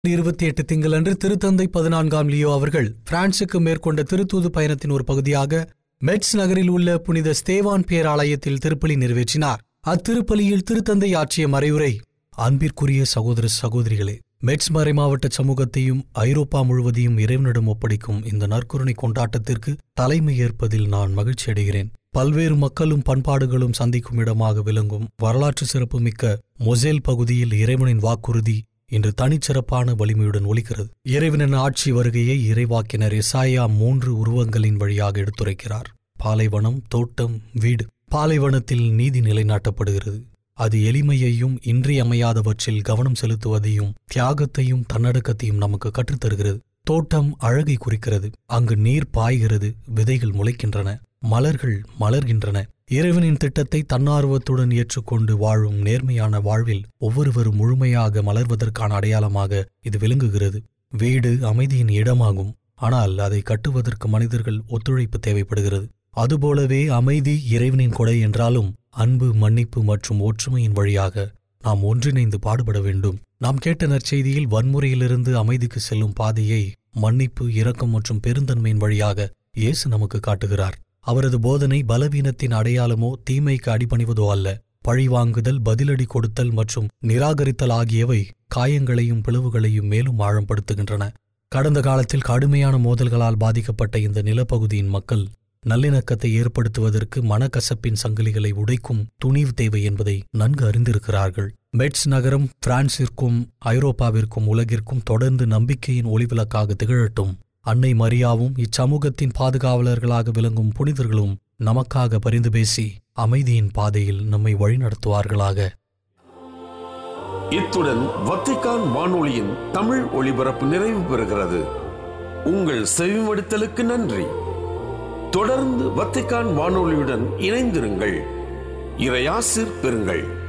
இருபத்தி எட்டு திங்களன்று திருத்தந்தை பதினான்காம் லியோ அவர்கள் பிரான்சுக்கு மேற்கொண்ட திருத்தூது பயணத்தின் ஒரு பகுதியாக மெட்ஸ் நகரில் உள்ள புனித ஸ்தேவான் பேராலயத்தில் திருப்பலி நிறைவேற்றினார் அத்திருப்பலியில் திருத்தந்தை ஆற்றிய மறைவுரை அன்பிற்குரிய சகோதர சகோதரிகளே மெட்ஸ் மறைமாவட்ட சமூகத்தையும் ஐரோப்பா முழுவதையும் இறைவனிடம் ஒப்படைக்கும் இந்த நற்கருணை கொண்டாட்டத்திற்கு தலைமை ஏற்பதில் நான் மகிழ்ச்சி அடைகிறேன் பல்வேறு மக்களும் பண்பாடுகளும் சந்திக்கும் இடமாக விளங்கும் வரலாற்று சிறப்புமிக்க மொசேல் பகுதியில் இறைவனின் வாக்குறுதி இன்று தனிச்சிறப்பான வலிமையுடன் ஒலிக்கிறது இறைவனின் ஆட்சி வருகையை இறைவாக்கினர் எசாயா மூன்று உருவங்களின் வழியாக எடுத்துரைக்கிறார் பாலைவனம் தோட்டம் வீடு பாலைவனத்தில் நீதி நிலைநாட்டப்படுகிறது அது எளிமையையும் இன்றியமையாதவற்றில் கவனம் செலுத்துவதையும் தியாகத்தையும் தன்னடக்கத்தையும் நமக்கு கற்றுத்தருகிறது தோட்டம் அழகை குறிக்கிறது அங்கு நீர் பாய்கிறது விதைகள் முளைக்கின்றன மலர்கள் மலர்கின்றன இறைவனின் திட்டத்தை தன்னார்வத்துடன் ஏற்றுக்கொண்டு வாழும் நேர்மையான வாழ்வில் ஒவ்வொருவரும் முழுமையாக மலர்வதற்கான அடையாளமாக இது விளங்குகிறது வீடு அமைதியின் இடமாகும் ஆனால் அதை கட்டுவதற்கு மனிதர்கள் ஒத்துழைப்பு தேவைப்படுகிறது அதுபோலவே அமைதி இறைவனின் கொடை என்றாலும் அன்பு மன்னிப்பு மற்றும் ஒற்றுமையின் வழியாக நாம் ஒன்றிணைந்து பாடுபட வேண்டும் நாம் கேட்ட நற்செய்தியில் வன்முறையிலிருந்து அமைதிக்கு செல்லும் பாதையை மன்னிப்பு இரக்கம் மற்றும் பெருந்தன்மையின் வழியாக இயேசு நமக்கு காட்டுகிறார் அவரது போதனை பலவீனத்தின் அடையாளமோ தீமைக்கு அடிபணிவதோ அல்ல பழிவாங்குதல் பதிலடி கொடுத்தல் மற்றும் நிராகரித்தல் ஆகியவை காயங்களையும் பிளவுகளையும் மேலும் ஆழப்படுத்துகின்றன கடந்த காலத்தில் கடுமையான மோதல்களால் பாதிக்கப்பட்ட இந்த நிலப்பகுதியின் மக்கள் நல்லிணக்கத்தை ஏற்படுத்துவதற்கு மனக்கசப்பின் சங்கிலிகளை உடைக்கும் துணிவு தேவை என்பதை நன்கு அறிந்திருக்கிறார்கள் மெட்ஸ் நகரம் பிரான்சிற்கும் ஐரோப்பாவிற்கும் உலகிற்கும் தொடர்ந்து நம்பிக்கையின் ஒளிவிளக்காக திகழட்டும் அன்னை மரியாவும் இச்சமூகத்தின் பாதுகாவலர்களாக விளங்கும் புனிதர்களும் நமக்காக பரிந்து பேசி அமைதியின் பாதையில் நம்மை வழிநடத்துவார்களாக இத்துடன் வத்திக்கான் வானொலியின் தமிழ் ஒளிபரப்பு நிறைவு பெறுகிறது உங்கள் செவிமடுத்தலுக்கு நன்றி தொடர்ந்து வத்திக்கான் வானொலியுடன் இணைந்திருங்கள் இறையாசிர் பெறுங்கள்